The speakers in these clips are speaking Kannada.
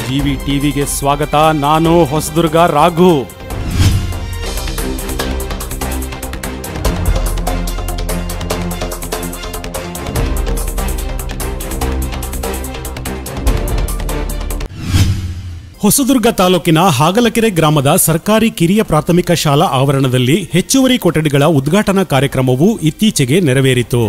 ಜಿವಿ ಟಿವಿಗೆ ಸ್ವಾಗತ ನಾನು ಹೊಸದುರ್ಗ ರಾಘು ಹೊಸದುರ್ಗ ತಾಲೂಕಿನ ಹಾಗಲಕೆರೆ ಗ್ರಾಮದ ಸರ್ಕಾರಿ ಕಿರಿಯ ಪ್ರಾಥಮಿಕ ಶಾಲಾ ಆವರಣದಲ್ಲಿ ಹೆಚ್ಚುವರಿ ಕೊಠಡಿಗಳ ಉದ್ಘಾಟನಾ ಕಾರ್ಯಕ್ರಮವು ಇತ್ತೀಚೆಗೆ ನೆರವೇರಿತು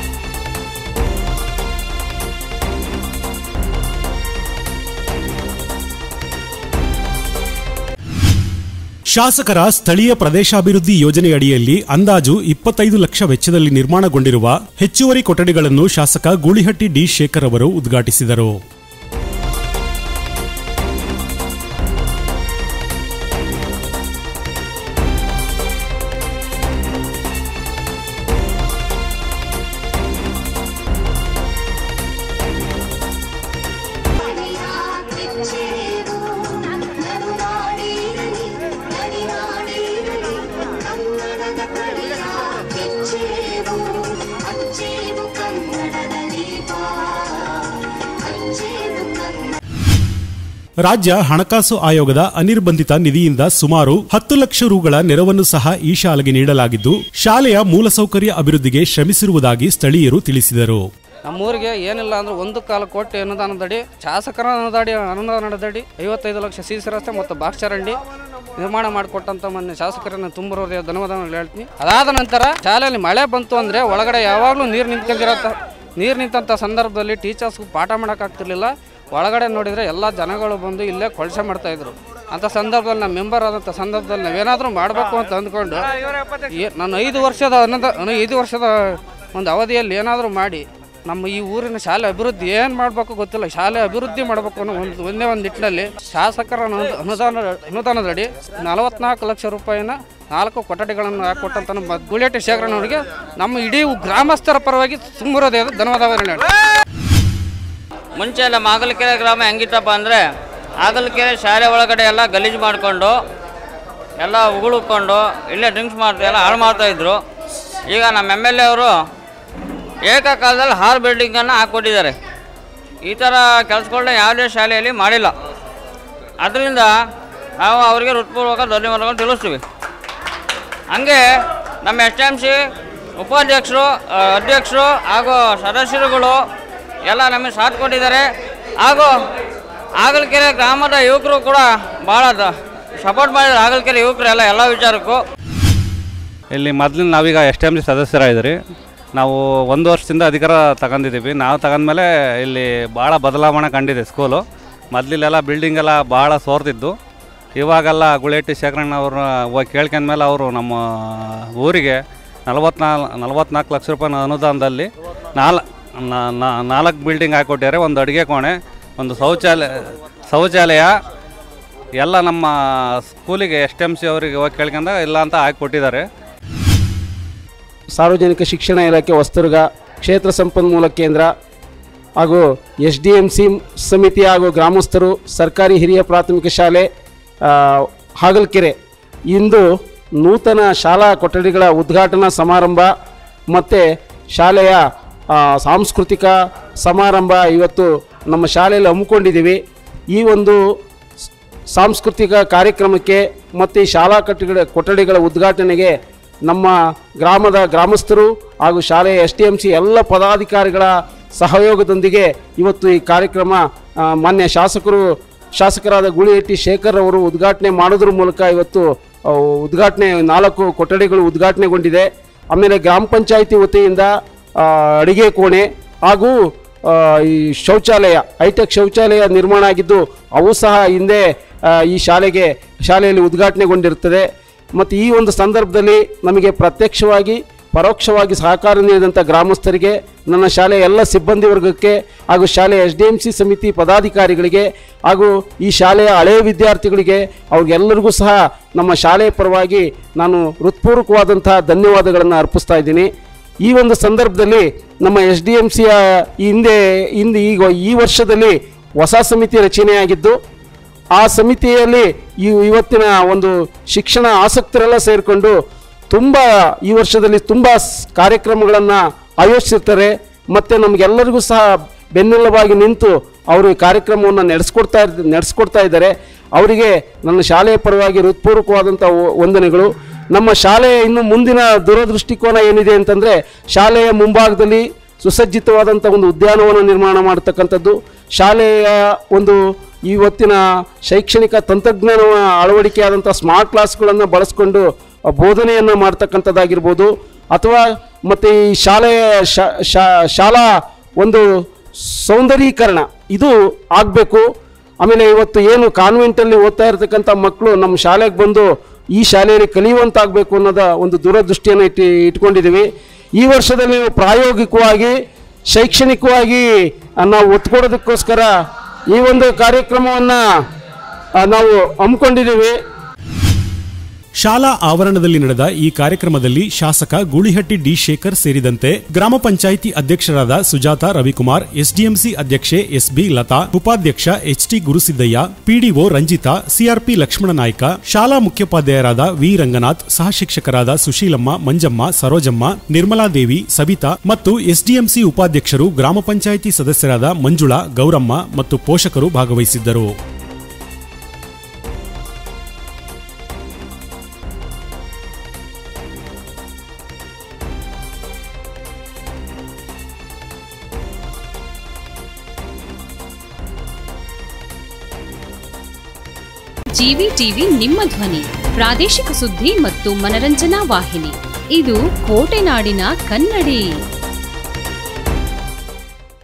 ಶಾಸಕರ ಸ್ಥಳೀಯ ಪ್ರದೇಶಾಭಿವೃದ್ಧಿ ಯೋಜನೆಯಡಿಯಲ್ಲಿ ಅಂದಾಜು ಇಪ್ಪತ್ತೈದು ಲಕ್ಷ ವೆಚ್ಚದಲ್ಲಿ ನಿರ್ಮಾಣಗೊಂಡಿರುವ ಹೆಚ್ಚುವರಿ ಕೊಠಡಿಗಳನ್ನು ಶಾಸಕ ಗೂಳಿಹಟ್ಟಿ ಡಿ ಶೇಖರ್ ಅವರು ಉದ್ಘಾಟಿಸಿದರು ಕಿಚ್ಚೇರು ನನ್ನದು ನಾಡಿರಲಿ ನಡಿನಾಡಿರಲಿ ಕನ್ನಡದ ಕಡೆಯ ಕಿಚ್ಚೇರು ಹಚ್ಚೇರು ಕನ್ನಡದ ದೀಪ ಹಚ್ಚೇರು ಕನ್ನಡ ರಾಜ್ಯ ಹಣಕಾಸು ಆಯೋಗದ ಅನಿರ್ಬಂಧಿತ ನಿಧಿಯಿಂದ ಸುಮಾರು ಹತ್ತು ಲಕ್ಷ ರೂಗಳ ನೆರವನ್ನು ಸಹ ಈ ಶಾಲೆಗೆ ನೀಡಲಾಗಿದ್ದು ಶಾಲೆಯ ಮೂಲಸೌಕರ್ಯ ಅಭಿವೃದ್ಧಿಗೆ ಶ್ರಮಿಸಿರುವುದಾಗಿ ಸ್ಥಳೀಯರು ತಿಳಿಸಿದರು ನಮ್ಮೂರಿಗೆ ಏನಿಲ್ಲ ಅಂದ್ರೆ ಒಂದು ಕಾಲ ಕೋಟಿ ಅನುದಾನದಡಿ ಶಾಸಕರ ಅನುದಾಡಿ ಅನುದಾನದಡಿ ಐವತ್ತೈದು ಲಕ್ಷ ಸಿ ಸಿ ರಸ್ತೆ ಮತ್ತು ಬಾಕ್ಸ್ ಚರಂಡಿ ನಿರ್ಮಾಣ ಮಾಡಿಕೊಟ್ಟಂತ ಮೊನ್ನೆ ಶಾಸಕರನ್ನು ತುಂಬ ಹೃದಯ ಧನ್ಯವಾದಗಳು ಹೇಳ್ತೀನಿ ಅದಾದ ನಂತರ ಶಾಲೆಯಲ್ಲಿ ಮಳೆ ಬಂತು ಅಂದರೆ ಒಳಗಡೆ ಯಾವಾಗಲೂ ನೀರು ನಿಂತ್ಕೊಂಡಿರತ್ತ ನೀರು ನಿಂತಂಥ ಸಂದರ್ಭದಲ್ಲಿ ಟೀಚರ್ಸ್ಗೂ ಪಾಠ ಮಾಡೋಕ್ಕಾಗ್ತಿರ್ಲಿಲ್ಲ ಒಳಗಡೆ ನೋಡಿದರೆ ಎಲ್ಲ ಜನಗಳು ಬಂದು ಇಲ್ಲೇ ಕೊಳಸೆ ಮಾಡ್ತಾಯಿದ್ರು ಅಂಥ ಸಂದರ್ಭದಲ್ಲಿ ನಮ್ಮ ಮೆಂಬರ್ ಆದಂಥ ಸಂದರ್ಭದಲ್ಲಿ ನಾವೇನಾದರೂ ಮಾಡಬೇಕು ಅಂತ ಅಂದ್ಕೊಂಡು ಈ- ನಾನು ಐದು ವರ್ಷದ ಅನ್ನದ ಐದು ವರ್ಷದ ಒಂದು ಅವಧಿಯಲ್ಲಿ ಏನಾದರೂ ಮಾಡಿ ನಮ್ಮ ಈ ಊರಿನ ಶಾಲೆ ಅಭಿವೃದ್ಧಿ ಏನು ಮಾಡಬೇಕು ಗೊತ್ತಿಲ್ಲ ಶಾಲೆ ಅಭಿವೃದ್ಧಿ ಮಾಡಬೇಕು ಅನ್ನೋ ಒಂದು ಒಂದೇ ಒಂದು ನಿಟ್ಟಿನಲ್ಲಿ ಶಾಸಕರ ಅನು- ಅನುದಾನ ಅನುದಾನದಡಿ ನಲವತ್ನಾಲ್ಕು ಲಕ್ಷ ರೂಪಾಯಿನ ನಾಲ್ಕು ಕೊಠಡಿಗಳನ್ನು ಹಾಕೊಟ್ಟಂತ ನಮ್ಮ ಗುಳೇಟಿ ಶೇಖರಣ್ಣವರಿಗೆ ನಮ್ಮ ಇಡೀ ಗ್ರಾಮಸ್ಥರ ಪರವಾಗಿ ತುಂಬಿರೋದೇ ಧನ್ಯವಾದಗಳು ಹೇಳಿ ಮುಂಚೆ ಎಲ್ಲ ಮಾಗಲಕೆರೆ ಗ್ರಾಮ ಹೆಂಗಿತ್ತಪ್ಪ ಅಂದರೆ ಆಗಲಕೆರೆ ಶಾಲೆ ಒಳಗಡೆ ಎಲ್ಲ ಗಲೀಜು ಮಾಡಿಕೊಂಡು ಎಲ್ಲ ಉಗುಳುಕೊಂಡು ಇಲ್ಲೇ ಡ್ರಿಂಕ್ಸ್ ಮಾಡ್ತಾ ಎಲ್ಲ ಹಾಳು ಮಾಡ್ತಾಯಿದ್ರು ಈಗ ನಮ್ಮ ಎಮ್ ಎಲ್ ಎ ಅವರು ಏಕಕಾಲದಲ್ಲಿ ಹಾರ್ ಬಿಲ್ಡಿಂಗನ್ನು ಹಾಕ್ಕೊಟ್ಟಿದ್ದಾರೆ ಈ ಥರ ಕೆಲಸಗಳನ್ನ ಯಾವುದೇ ಶಾಲೆಯಲ್ಲಿ ಮಾಡಿಲ್ಲ ಅದರಿಂದ ನಾವು ಅವರಿಗೆ ಹೃತ್ಪೂರ್ವಕ ಧನ್ಯವಾದಗಳು ತಿಳಿಸ್ತೀವಿ ಹಂಗೆ ನಮ್ಮ ಎಸ್ ಎಮ್ ಸಿ ಉಪಾಧ್ಯಕ್ಷರು ಆ, ಅಧ್ಯಕ್ಷರು ಹಾಗೂ ಸದಸ್ಯರುಗಳು ಎಲ್ಲ ನಮಗೆ ಸಾಥ್ ಕೊಟ್ಟಿದ್ದಾರೆ ಹಾಗೂ ಆಗಲಕೆರೆ ಗ್ರಾಮದ ಯುವಕರು ಕೂಡ ಭಾಳ ಸಪೋರ್ಟ್ ಮಾಡಿದ್ದಾರೆ ಆಗಲಕೆರೆ ಯುವಕರು ಎಲ್ಲ ಎಲ್ಲ ವಿಚಾರಕ್ಕೂ ಇಲ್ಲಿ ಮೊದಲಿನ ನಾವೀಗ ಎಸ್ ಟಿ ಎಮ್ ಸಿ ಸದಸ್ಯರಾಗಿದ್ದೀರಿ ನಾವು ಒಂದು ವರ್ಷದಿಂದ ಅಧಿಕಾರ ತಗೊಂಡಿದ್ದೀವಿ ನಾವು ತಗೊಂಡ್ಮೇಲೆ ಇಲ್ಲಿ ಭಾಳ ಬದಲಾವಣೆ ಕಂಡಿದೆ ಸ್ಕೂಲು ಮೊದಲಿಲ್ಲೆಲ್ಲ ಬಿಲ್ಡಿಂಗ್ ಎಲ್ಲ ಭಾಳ ಸೋರ್ತಿದ್ದು ಇವಾಗೆಲ್ಲ ಗುಳೇಟಿ ಶೇಖರಣ್ಣವ್ರನ್ನ ಹೋಗಿ ಕೇಳ್ಕೊಂಡ್ಮೇಲೆ ಅವರು ನಮ್ಮ ಊರಿಗೆ ನಲವತ್ನಾಲ್ ನಲವತ್ನಾಲ್ಕು ಲಕ್ಷ ರೂಪಾಯಿ ಅನುದಾನದಲ್ಲಿ ನಾಲ್ ನಾಲ್ಕು ಬಿಲ್ಡಿಂಗ್ ಹಾಕ್ಕೊಟ್ಟಿದ್ದಾರೆ ಒಂದು ಅಡುಗೆ ಕೋಣೆ ಒಂದು ಶೌಚಾಲಯ ಶೌಚಾಲಯ ಎಲ್ಲ ನಮ್ಮ ಸ್ಕೂಲಿಗೆ ಎಸ್ ಟಿ ಎಮ್ ಸಿ ಅವರಿಗೆ ಹೋಗಿ ಕೇಳ್ಕೊಂಡಾಗ ಇಲ್ಲ ಅಂತ ಹಾಕಿಕೊಟ್ಟಿದ್ದಾರೆ ಸಾರ್ವಜನಿಕ ಶಿಕ್ಷಣ ಇಲಾಖೆ ಹೊಸದುರ್ಗ ಕ್ಷೇತ್ರ ಸಂಪನ್ಮೂಲ ಕೇಂದ್ರ ಹಾಗೂ ಎಸ್ ಡಿ ಎಮ್ ಸಿ ಸಮಿತಿ ಹಾಗೂ ಗ್ರಾಮಸ್ಥರು ಸರ್ಕಾರಿ ಹಿರಿಯ ಪ್ರಾಥಮಿಕ ಶಾಲೆ ಆ, ಹಾಗಲಕೆರೆ ಇಂದು ನೂತನ ಶಾಲಾ ಕೊಠಡಿಗಳ ಉದ್ಘಾಟನಾ ಸಮಾರಂಭ ಮತ್ತು ಶಾಲೆಯ ಆ, ಸಾಂಸ್ಕೃತಿಕ ಸಮಾರಂಭ ಇವತ್ತು ನಮ್ಮ ಶಾಲೆಯಲ್ಲಿ ಹಮ್ಮಿಕೊಂಡಿದ್ದೀವಿ ಈ ಒಂದು ಸಾಂಸ್ಕೃತಿಕ ಕಾರ್ಯಕ್ರಮಕ್ಕೆ ಮತ್ತು ಈ ಶಾಲಾ ಕಟ್ಟಡ ಕೊಠಡಿಗಳ ಉದ್ಘಾಟನೆಗೆ ನಮ್ಮ ಗ್ರಾಮದ ಗ್ರಾಮಸ್ಥರು ಹಾಗೂ ಶಾಲೆಯ ಎಸ್ ಟಿ ಎಮ್ ಸಿ ಎಲ್ಲ ಪದಾಧಿಕಾರಿಗಳ ಸಹಯೋಗದೊಂದಿಗೆ ಇವತ್ತು ಈ ಕಾರ್ಯಕ್ರಮ ಆ, ಮಾನ್ಯ ಶಾಸಕರು ಶಾಸಕರಾದ ಗುಳಿಹಟ್ಟಿ ಶೇಖರ್ ಅವರು ಉದ್ಘಾಟನೆ ಮಾಡೋದ್ರ ಮೂಲಕ ಇವತ್ತು ಆ, ಉದ್ಘಾಟನೆ ನಾಲ್ಕು ಕೊಠಡಿಗಳು ಉದ್ಘಾಟನೆಗೊಂಡಿದೆ ಆಮೇಲೆ ಗ್ರಾಮ ಪಂಚಾಯಿತಿ ವತಿಯಿಂದ ಆ, ಅಡಿಗೆ ಕೋಣೆ ಹಾಗೂ ಆ, ಈ ಶೌಚಾಲಯ ಹೈಟೆಕ್ ಶೌಚಾಲಯ ನಿರ್ಮಾಣ ಆಗಿದ್ದು ಅವು ಸಹ ಹಿಂದೆ ಆ, ಈ ಶಾಲೆಗೆ ಶಾಲೆಯಲ್ಲಿ ಉದ್ಘಾಟನೆಗೊಂಡಿರುತ್ತದೆ ಮತ್ತು ಈ ಒಂದು ಸಂದರ್ಭದಲ್ಲಿ ನಮಗೆ ಪ್ರತ್ಯಕ್ಷವಾಗಿ ಪರೋಕ್ಷವಾಗಿ ಸಹಕಾರ ನೀಡಿದಂಥ ಗ್ರಾಮಸ್ಥರಿಗೆ ನನ್ನ ಶಾಲೆಯ ಎಲ್ಲ ಸಿಬ್ಬಂದಿ ವರ್ಗಕ್ಕೆ ಹಾಗೂ ಶಾಲೆಯ ಎಸ್ ಡಿ ಎಮ್ ಸಿ ಸಮಿತಿ ಪದಾಧಿಕಾರಿಗಳಿಗೆ ಹಾಗೂ ಈ ಶಾಲೆಯ ಹಳೆಯ ವಿದ್ಯಾರ್ಥಿಗಳಿಗೆ ಅವ್ರಿಗೆಲ್ಲರಿಗೂ ಸಹ ನಮ್ಮ ಶಾಲೆಯ ಪರವಾಗಿ ನಾನು ಹೃತ್ಪೂರ್ವಕವಾದಂಥ ಧನ್ಯವಾದಗಳನ್ನು ಅರ್ಪಿಸ್ತಾ ಇದ್ದೀನಿ ಈ ಒಂದು ಸಂದರ್ಭದಲ್ಲಿ ನಮ್ಮ ಎಸ್ ಡಿ ಎಮ್ ಸಿಯ ಹಿಂದೆ ಹಿಂದೆ ಈಗ ಈ ವರ್ಷದಲ್ಲಿ ಹೊಸ ಸಮಿತಿ ರಚನೆಯಾಗಿದ್ದು ಆ ಸಮಿತಿಯಲ್ಲಿ ಈ ಇವತ್ತಿನ ಒಂದು ಶಿಕ್ಷಣ ಆಸಕ್ತರೆಲ್ಲ ಸೇರಿಕೊಂಡು ತುಂಬ ಈ ವರ್ಷದಲ್ಲಿ ತುಂಬ ಕಾರ್ಯಕ್ರಮಗಳನ್ನು ಆಯೋಜಿಸಿರ್ತಾರೆ ಮತ್ತು ನಮಗೆಲ್ಲರಿಗೂ ಸಹ ಬೆನ್ನೆಲುಬಾಗಿ ನಿಂತು ಅವರು ಈ ಕಾರ್ಯಕ್ರಮವನ್ನು ನಡೆಸ್ಕೊಡ್ತಾ ಇರ್ ನಡೆಸ್ಕೊಡ್ತಾ ಇದ್ದಾರೆ ಅವರಿಗೆ ನನ್ನ ಶಾಲೆಯ ಪರವಾಗಿ ಹೃತ್ಪೂರ್ವಕವಾದಂಥ ವ- ವಂದನೆಗಳು ನಮ್ಮ ಶಾಲೆಯ ಇನ್ನು ಮುಂದಿನ ದೂರದೃಷ್ಟಿಕೋನ ಏನಿದೆ ಅಂತಂದರೆ ಶಾಲೆಯ ಮುಂಭಾಗದಲ್ಲಿ ಸುಸಜ್ಜಿತವಾದಂಥ ಒಂದು ಉದ್ಯಾನವನ ನಿರ್ಮಾಣ ಮಾಡ್ತಕ್ಕಂಥದ್ದು ಶಾಲೆಯ ಒಂದು ಇವತ್ತಿನ ಶೈಕ್ಷಣಿಕ ತಂತ್ರಜ್ಞಾನ ಅಳವಡಿಕೆಯಾದಂಥ ಸ್ಮಾರ್ಟ್ ಕ್ಲಾಸ್ಗಳನ್ನು ಬಳಸ್ಕೊಂಡು ಆ, ಬೋಧನೆಯನ್ನು ಮಾಡ್ತಕ್ಕಂಥದ್ದಾಗಿರ್ಬೋದು ಅಥವಾ ಮತ್ತು ಈ ಶಾಲೆಯ ಶಾ- ಶಾ- ಶಾಲಾ ಒಂದು ಸೌಂದರೀಕರಣ ಇದು ಆಗಬೇಕು ಆಮೇಲೆ ಇವತ್ತು ಏನು ಕಾನ್ವೆಂಟಲ್ಲಿ ಓದ್ತಾ ಇರತಕ್ಕಂಥ ಮಕ್ಕಳು ನಮ್ಮ ಶಾಲೆಗೆ ಬಂದು ಈ ಶಾಲೆಯಲ್ಲಿ ಕಲಿಯುವಂತಾಗಬೇಕು ಅನ್ನೋದ ಒಂದು ದೂರದೃಷ್ಟಿಯನ್ನು ಇಟ್ಟು ಇಟ್ಕೊಂಡಿದ್ದೀವಿ ಈ ವರ್ಷದಲ್ಲಿ ನಾವು ಪ್ರಾಯೋಗಿಕವಾಗಿ ಶೈಕ್ಷಣಿಕವಾಗಿ ಆ, ನಾವು ಒತ್ತು ಕೊಡೋದಕ್ಕೋಸ್ಕರ ಈ ಒಂದು ಕಾರ್ಯಕ್ರಮವನ್ನು ನಾವು ಹಮ್ಮಿಕೊಂಡಿದ್ದೀವಿ ಶಾಲಾ ಆವರಣದಲ್ಲಿ ನಡೆದ ಈ ಕಾರ್ಯಕ್ರಮದಲ್ಲಿ ಶಾಸಕ ಗೂಳಿಹಟ್ಟಿ ಡಿ ಶೇಖರ್ ಸೇರಿದಂತೆ ಗ್ರಾಮ ಪಂಚಾಯಿತಿ ಅಧ್ಯಕ್ಷರಾದ ಸುಜಾತ ರವಿಕುಮಾರ್ ಎಸ್ಡಿಎಂಸಿ ಅಧ್ಯಕ್ಷೆ ಎಸ್ಬಿ ಲತಾ ಉಪಾಧ್ಯಕ್ಷ HT Gurusiddaiah PDO Ranjitha CRP Lakshmana Naik ಶಾಲಾ ಮುಖ್ಯೋಪಾಧ್ಯಾಯರಾದ ವಿ ರಂಗನಾಥ್ ಸಹ ಶಿಕ್ಷಕರಾದ ಸುಶೀಲಮ್ಮ ಮಂಜಮ್ಮ ಸರೋಜಮ್ಮ ನಿರ್ಮಲಾದೇವಿ ಸಬಿತಾ ಮತ್ತು ಎಸ್ಡಿಎಂಸಿ ಉಪಾಧ್ಯಕ್ಷರು ಗ್ರಾಮ ಪಂಚಾಯಿತಿ ಸದಸ್ಯರಾದ ಮಂಜುಳಾ ಗೌರಮ್ಮ ಮತ್ತು ಪೋಷಕರು ಭಾಗವಹಿಸಿದ್ದರು ಜಿವಿ ಟಿವಿ ನಿಮ್ಮ ಧ್ವನಿ ಪ್ರಾದೇಶಿಕ ಸುದ್ದಿ ಮತ್ತು ಮನರಂಜನಾ ವಾಹಿನಿ ಇದು ಕೋಟೆನಾಡಿನ ಕನ್ನಡಿ